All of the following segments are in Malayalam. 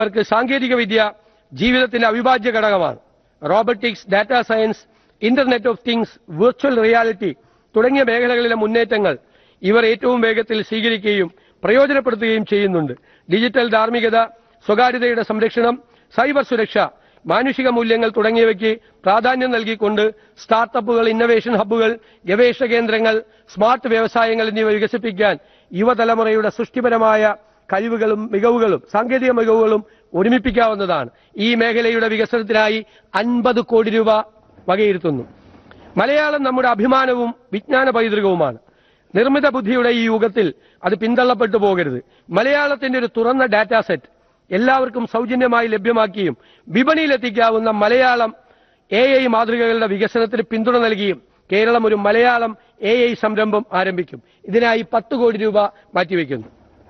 അവർക്ക് സാങ്കേതിക വിദ്യ ജീവിതത്തിന്റെ അവിഭാജ്യ ഘടകമാണ് robotics data science internet of things virtual reality തുടങ്ങിയ മേഖലകളിലെ മുന്നേറ്റങ്ങൾ ഇവർ ഏറ്റവും വേഗത്തിൽ സ്വീകരിക്കുകയും പ്രയോജനപ്പെടുത്തുകയും ചെയ്യുന്നുണ്ട് ഡിജിറ്റൽ ധാർമ്മികത സ്വകാര്യതയുടെ സംരക്ഷണം സൈബർ സുരക്ഷ മാനുഷിക മൂല്യങ്ങൾ തുടങ്ങിയവയ്ക്ക് പ്രാധാന്യം നൽകിക്കൊണ്ട് സ്റ്റാർട്ടപ്പുകൾ ഇന്നവേഷൻ ഹബ്ബുകൾ ഗവേഷണ കേന്ദ്രങ്ങൾ സ്മാർട്ട് വ്യവസായങ്ങൾ എന്നിവ വികസിപ്പിക്കാൻ യുവതലമുറയുടെ സൃഷ്ടിപരമായ കഴിവുകളും മികവുകളും സാങ്കേതിക മികവുകളും ഒരുമിപ്പിക്കാവുന്നതാണ് ഈ മേഖലയുടെ വികസനത്തിനായി അൻപത് കോടി രൂപ വകയിരുത്തുന്നു മലയാളം നമ്മുടെ അഭിമാനവും വിജ്ഞാന പൈതൃകവുമാണ് നിർമ്മിത ബുദ്ധിയുടെ ഈ യുഗത്തിൽ അത് പിന്തള്ളപ്പെട്ടു പോകരുത് മലയാളത്തിന്റെ ഒരു തുറന്ന ഡാറ്റാ സെറ്റ് എല്ലാവർക്കും സൗജന്യമായി ലഭ്യമാക്കിയും വിപണിയിലെത്തിക്കാവുന്ന മലയാളം എ ഐ മാതൃകകളുടെ വികസനത്തിന് പിന്തുണ നൽകിയും കേരളം ഒരു മലയാളം എ ഐ സംരംഭം ആരംഭിക്കും ഇതിനായി പത്ത് കോടി രൂപ മാറ്റിവെക്കുന്നു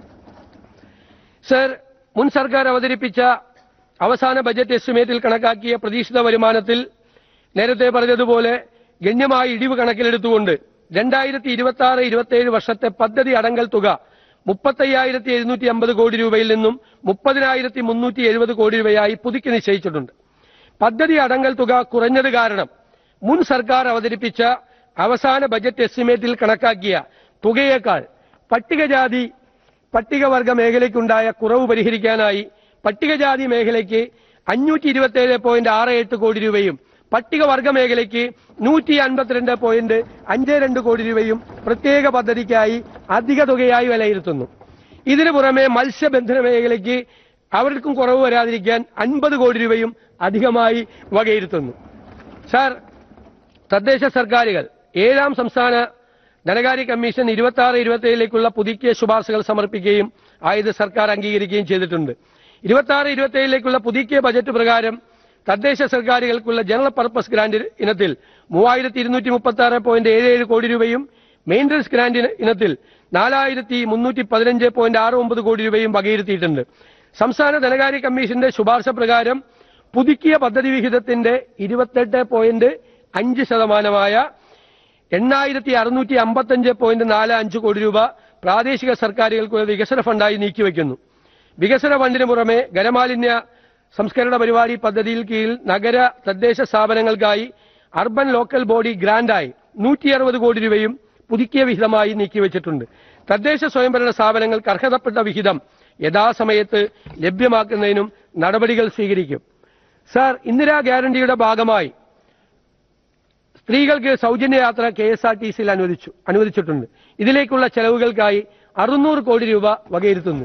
സർ മുൻ സർക്കാർ അവതരിപ്പിച്ച അവസാന ബജറ്റ് എസ്റ്റിമേറ്റിൽ കണക്കാക്കിയ പ്രതീക്ഷിത വരുമാനത്തിൽ നേരത്തെ പറഞ്ഞതുപോലെ ഗണ്യമായ ഇടിവ് കണക്കിലെടുത്തുകൊണ്ട് രണ്ടായിരത്തി ഇരുപത്തി ആറ് ഇരുപത്തിയേഴ് വർഷത്തെ പദ്ധതി അടങ്കൽ തുക മുപ്പത്തയ്യായിരത്തി എഴുന്നൂറ്റി അമ്പത് കോടി രൂപയിൽ നിന്നും മുപ്പതിനായിരത്തി മുന്നൂറ്റി എഴുപത് കോടി രൂപയായി പുതുക്കി നിശ്ചയിച്ചിട്ടുണ്ട് പദ്ധതി അടങ്കൽ തുക കുറഞ്ഞത് കാരണം മുൻ സർക്കാർ അവതരിപ്പിച്ച അവസാന ബജറ്റ് എസ്റ്റിമേറ്റിൽ കണക്കാക്കിയ തുകയേക്കാൾ പട്ടികജാതി പട്ടികവർഗ മേഖലയ്ക്കുണ്ടായ കുറവ് പരിഹരിക്കാനായി പട്ടികജാതി മേഖലയ്ക്ക് അഞ്ഞൂറ്റി ഇരുപത്തിയേഴ് പോയിന്റ് ആറ് എട്ട് കോടി രൂപയും പട്ടികവർഗ മേഖലയ്ക്ക് നൂറ്റി അൻപത്തിരണ്ട് പോയിന്റ് അഞ്ച് രണ്ട് കോടി രൂപയും പ്രത്യേക പദ്ധതിക്കായി അധിക തുകയായി വിലയിരുത്തുന്നു ഇതിനു പുറമെ മത്സ്യബന്ധന മേഖലയ്ക്ക് അവർക്കും കുറവ് വരാതിരിക്കാൻ അൻപത് കോടി രൂപയും അധികമായി വകയിരുത്തുന്നു സാർ തദ്ദേശ സർക്കാരുകൾ ഏഴാം സംസ്ഥാന ധനകാര്യ കമ്മീഷൻ ഇരുപത്തി ആറ് ഇരുപത്തിയേഴിലേക്കുള്ള പുതുക്കിയ ശുപാർശകൾ സമർപ്പിക്കുകയും ആയത് സർക്കാർ അംഗീകരിക്കുകയും ചെയ്തിട്ടുണ്ട് ഇരുപത്തി ആറ് ഇരുപത്തിയേഴിലേക്കുള്ള പുതുക്കിയ ബജറ്റ് പ്രകാരം തദ്ദേശ സർക്കാരുകൾക്കുള്ള ജനറൽ പർപ്പസ് ഗ്രാന്റ് ഇനത്തിൽ മൂവായിരത്തി ഇരുന്നൂറ്റി മുപ്പത്തി ആറ് പോയിന്റ് ഏഴ് ഏഴ് കോടി രൂപയും മെയിൻ്റനൻസ് ഗ്രാന്റ് ഇന- ഇനത്തിൽ നാലായിരത്തി മുന്നൂറ്റി പതിനഞ്ച് പോയിന്റ് ആറ് ഒമ്പത് കോടി രൂപയും വകയിരുത്തിയിട്ടുണ്ട് സംസ്ഥാന ധനകാര്യ കമ്മീഷന്റെ ശുപാർശ പ്രകാരം പുതുക്കിയ പദ്ധതി വിഹിതത്തിന്റെ ഇരുപത്തെട്ട് പോയിന്റ് അഞ്ച് ശതമാനമായ എണ്ണായിരത്തി അറുന്നൂറ്റി അമ്പത്തഞ്ച് പോയിന്റ് നാല് അഞ്ച് കോടി രൂപ പ്രാദേശിക സർക്കാരുകൾക്കുള്ള വികസന ഫണ്ടായി നീക്കിവെക്കുന്നു വികസന ഫണ്ടിന് പുറമെ ഖരമാലിന്യ സംസ്കരണ പരിപാടി പദ്ധതിയിൽ കീഴിൽ നഗര തദ്ദേശ സ്ഥാപനങ്ങൾക്കായി അർബൻ ലോക്കൽ ബോഡി ഗ്രാന്റായി നൂറ്റി അറുപത് കോടി രൂപയും പുതുക്കിയ വിഹിതമായി നീക്കിവെച്ചിട്ടുണ്ട് തദ്ദേശ സ്വയംഭരണ സ്ഥാപനങ്ങൾക്ക് അർഹതപ്പെട്ട വിഹിതം യഥാസമയത്ത് ലഭ്യമാക്കുന്നതിനും നടപടികൾ സ്വീകരിക്കും സാർ ഇന്ദിരാ ഗ്യാരണ്ടിയുടെ ഭാഗമായി സ്ത്രീകൾക്ക് സൗജന്യ യാത്ര കെ എസ് ആർ ടി സിയിൽ അനുവദിച്ചു അനുവദിച്ചിട്ടുണ്ട് ഇതിലേക്കുള്ള ചെലവുകൾക്കായി അറുന്നൂറ് കോടി രൂപ വകയിരുത്തുന്നു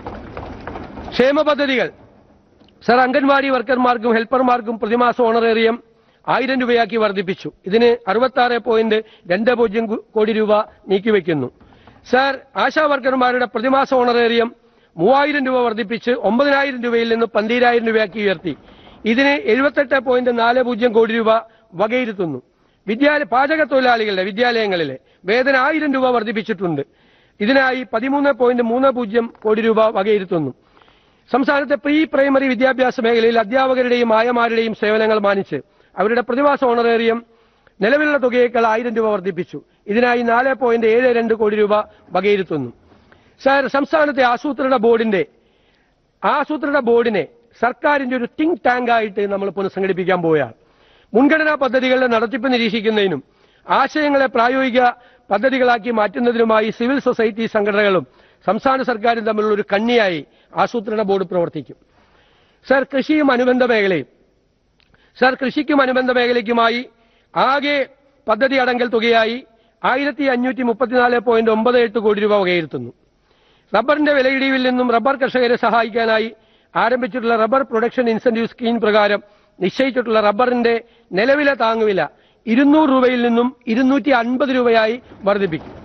ക്ഷേമ പദ്ധതികൾ സർ അംഗൻവാടി വർക്കർമാർക്കും ഹെൽപ്പർമാർക്കും പ്രതിമാസ ഓണറേറിയം ആയിരം രൂപയാക്കി വർദ്ധിപ്പിച്ചു ഇതിന് അറുപത്തി ആറ് പോയിന്റ് രണ്ട് പൂജ്യം കു- കോടി രൂപ നീക്കിവെക്കുന്നു സർ ആശാ വർക്കർമാരുടെ പ്രതിമാസ ഓണറേറിയം മൂവായിരം രൂപ വർദ്ധിപ്പിച്ച് ഒമ്പതിനായിരം രൂപയിൽ നിന്ന് പന്തീരായിരം രൂപയാക്കി ഉയർത്തി ഇതിന് എഴുപത്തെട്ട് പോയിന്റ് നാല് പൂജ്യം കോടി രൂപ വകയിരുത്തുന്നു വിദ്യാലയ പാചക തൊഴിലാളികളുടെ വിദ്യാലയങ്ങളിലെ വേതന ആയിരം രൂപ വർദ്ധിപ്പിച്ചിട്ടുണ്ട് ഇതിനായി പതിമൂന്ന് പോയിന്റ് മൂന്ന് പൂജ്യം കോടി രൂപ വകയിരുത്തുന്നു സംസ്ഥാനത്തെ പ്രീ പ്രൈമറി വിദ്യാഭ്യാസ മേഖലയിൽ അധ്യാപകരുടെയും ആയമാരുടെയും സേവനങ്ങൾ മാനിച്ച് അവരുടെ പ്രതിമാസ ഓണറേറിയം നിലവിലുള്ള തുകയേക്കാൾ ആയിരം രൂപ വർദ്ധിപ്പിച്ചു ഇതിനായി നാല് പോയിന്റ് ഏഴ് രണ്ട് കോടി രൂപ വകയിരുത്തുന്നു സാർ സംസ്ഥാനത്തെ ആസൂത്രണ ബോർഡിന്റെ ആസൂത്രണ ബോർഡിനെ സർക്കാരിന്റെ ഒരു തിങ്ക് ടാങ്ക് ആയിട്ട് നമ്മൾ പുനഃസംഘടിപ്പിക്കാൻ പോവുകയാണ് മുൻഗണനാ പദ്ധതികളുടെ നടത്തിപ്പ് നിരീക്ഷിക്കുന്നതിനും ആശയങ്ങളെ പ്രായോഗിക പദ്ധതികളാക്കി മാറ്റുന്നതിനുമായി സിവിൽ സൊസൈറ്റി സംഘടനകളും സംസ്ഥാന സർക്കാരും തമ്മിലുള്ള ഒരു കണ്ണിയായി ആസൂത്രണ ബോർഡ് പ്രവർത്തിക്കും സർ കൃഷിയും അനുബന്ധ മേഖലയും സർ കൃഷിക്കും അനുബന്ധ മേഖലയ്ക്കുമായി ആകെ പദ്ധതി അടങ്കൽ തുകയായി ആയിരത്തി അഞ്ഞൂറ്റി മുപ്പത്തിനാല് പോയിന്റ് ഒമ്പത് എട്ട് കോടി രൂപ വകയിരുത്തുന്നു റബ്ബറിന്റെ വിലയിടിവിൽ നിന്നും റബ്ബർ കർഷകരെ സഹായിക്കാനായി ആരംഭിച്ചിട്ടുള്ള റബ്ബർ പ്രൊഡക്ഷൻ ഇൻസെന്റീവ് സ്കീം പ്രകാരം നിശ്ചയിച്ചിട്ടുള്ള റബ്ബറിന്റെ നിലവിലെ താങ്ങുവില ഇരുന്നൂറ് രൂപയിൽ നിന്നും ഇരുന്നൂറ്റി അൻപത് രൂപയായി വർദ്ധിപ്പിക്കും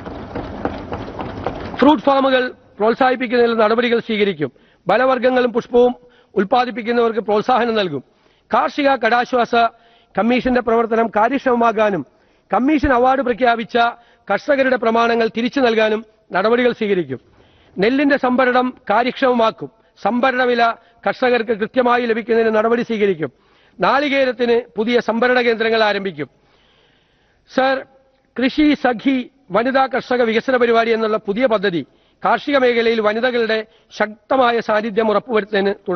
ഫ്രൂട്ട് ഫാമുകൾ പ്രോത്സാഹിപ്പിക്കുന്നതിൽ നടപടികൾ സ്വീകരിക്കും ബലവർഗ്ഗങ്ങളും പുഷ്പവും ഉൽപ്പാദിപ്പിക്കുന്നവർക്ക് പ്രോത്സാഹനം നൽകും കാർഷിക കടാശ്വാസ കമ്മീഷന്റെ പ്രവർത്തനം കാര്യക്ഷമമാകാനും കമ്മീഷൻ അവാർഡ് പ്രഖ്യാപിച്ച കർഷകരുടെ പ്രമാണങ്ങൾ തിരിച്ചു നൽകാനും നടപടികൾ സ്വീകരിക്കും നെല്ലിന്റെ സംഭരണം കാര്യക്ഷമമാക്കും സംഭരണ വില കർഷകർക്ക് കൃത്യമായി ലഭിക്കുന്നതിന് നടപടി സ്വീകരിക്കും നാളികേരത്തിന് പുതിയ സംഭരണ കേന്ദ്രങ്ങൾ ആരംഭിക്കും സർ കൃഷി സഖി വനിതാ കർഷക വികസന പരിപാടി എന്നുള്ള പുതിയ പദ്ധതി കാർഷിക മേഖലയിൽ വനിതകളുടെ ശക്തമായ സാന്നിധ്യം ഉറപ്പുവരുത്തുന്നതിന് തുടർ